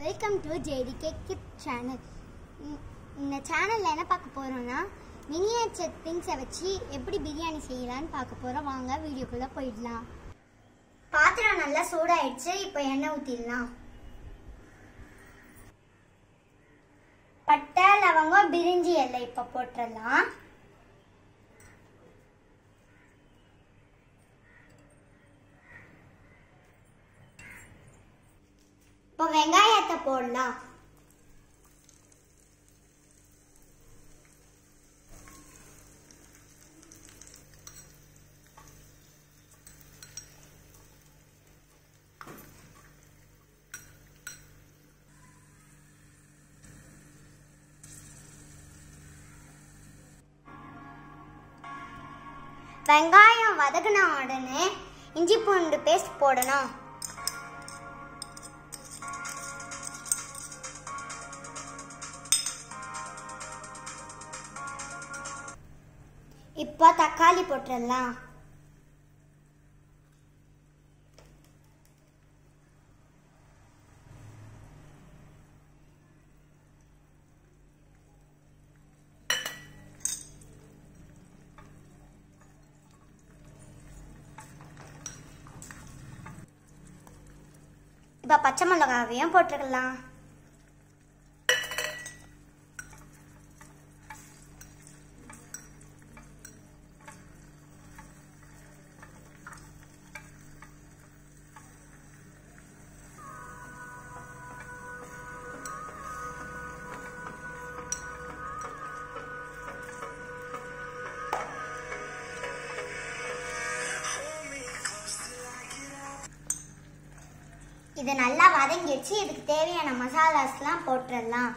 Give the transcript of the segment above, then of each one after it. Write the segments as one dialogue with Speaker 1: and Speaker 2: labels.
Speaker 1: Welcome to J D K kid channel இந்த சேனலில் என்ன பார்க்க போகிறோம்னா மினியேச்சர் திங்ஸை வச்சு எப்படி பிரியாணி செய்யலாம்னு பார்க்க போகிறோம் வாங்க வீடியோக்குள்ளே போயிடலாம் பாத்திரம் நல்லா சூடாயிடுச்சு இப்போ எண்ணெய் ஊற்றிடலாம் பட்டை லவங்கம் பிரிஞ்சி எல்லாம் இப்போ போட்டுடலாம் இப்போ வெங்காயத்தை போடலாம் வெங்காயம் வதக்கின உடனே இஞ்சி பூண்டு பேஸ்ட் போடணும் இப்போ தக்காளி போட்டுடலாம் இப்போ பச்சை மிளகாவையும் போட்டுக்கலாம் இது நல்லா வதங்கிடுச்சு இதுக்கு தேவையான மசாலாஸ்லாம் போட்டுடலாம்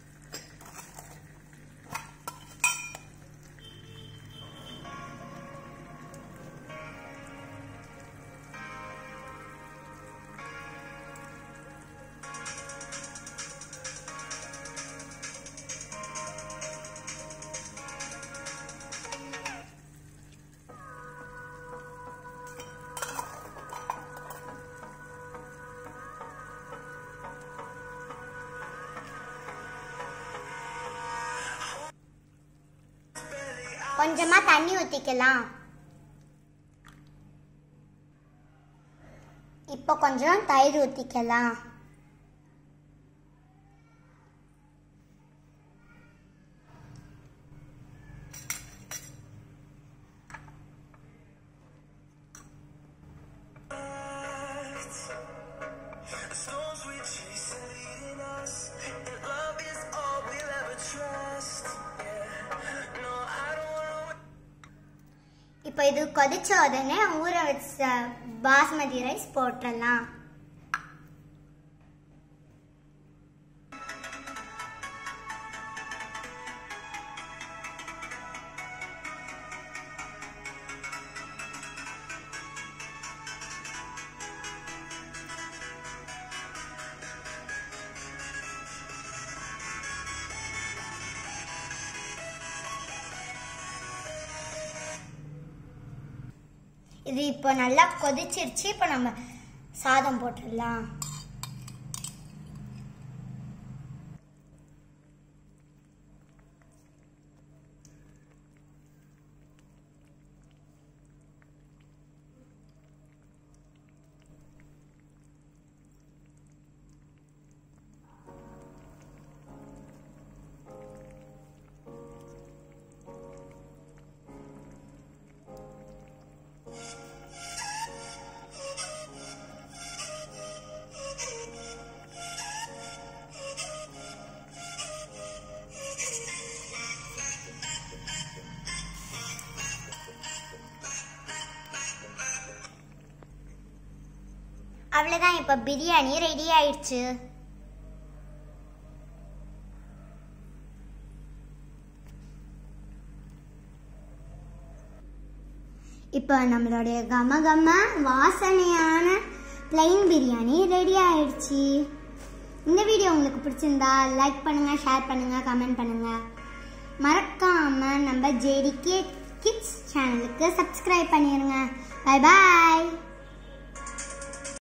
Speaker 1: கொஞ்சமா தண்ணி ஊத்திக்கலாம் இப்போ கொஞ்சம் தயிர் ஊத்திக்கலாம்
Speaker 2: Storms we chase are leading us, and love is all we'll ever trust. Yeah, no, I don't wanna.
Speaker 1: இப்போ இது கொதிச்ச உடனே ஊற வச்ச பாஸ்மதி ரைஸ் போட்டுடலாம் இது இப்போ நல்லா கொதிச்சிருச்சு இப்போ நம்ம சாதம் போட்டுடலாம் அவ்வளோதான் இப்போ பிரியாணி ரெடி ஆயிடுச்சு இப்போ நம்மளுடைய கம கம வாசனையான பிளைன் பிரியாணி ரெடி ஆயிடுச்சு இந்த வீடியோ உங்களுக்கு பிடிச்சிருந்தா லைக் பண்ணுங்க ஷேர் பண்ணுங்க கமெண்ட் பண்ணுங்க மறக்காம நம்ம ஜேடிகே கிட்ஸ் சேனலுக்கு சப்ஸ்கிரைப் பண்ணிடுங்க பை பாய்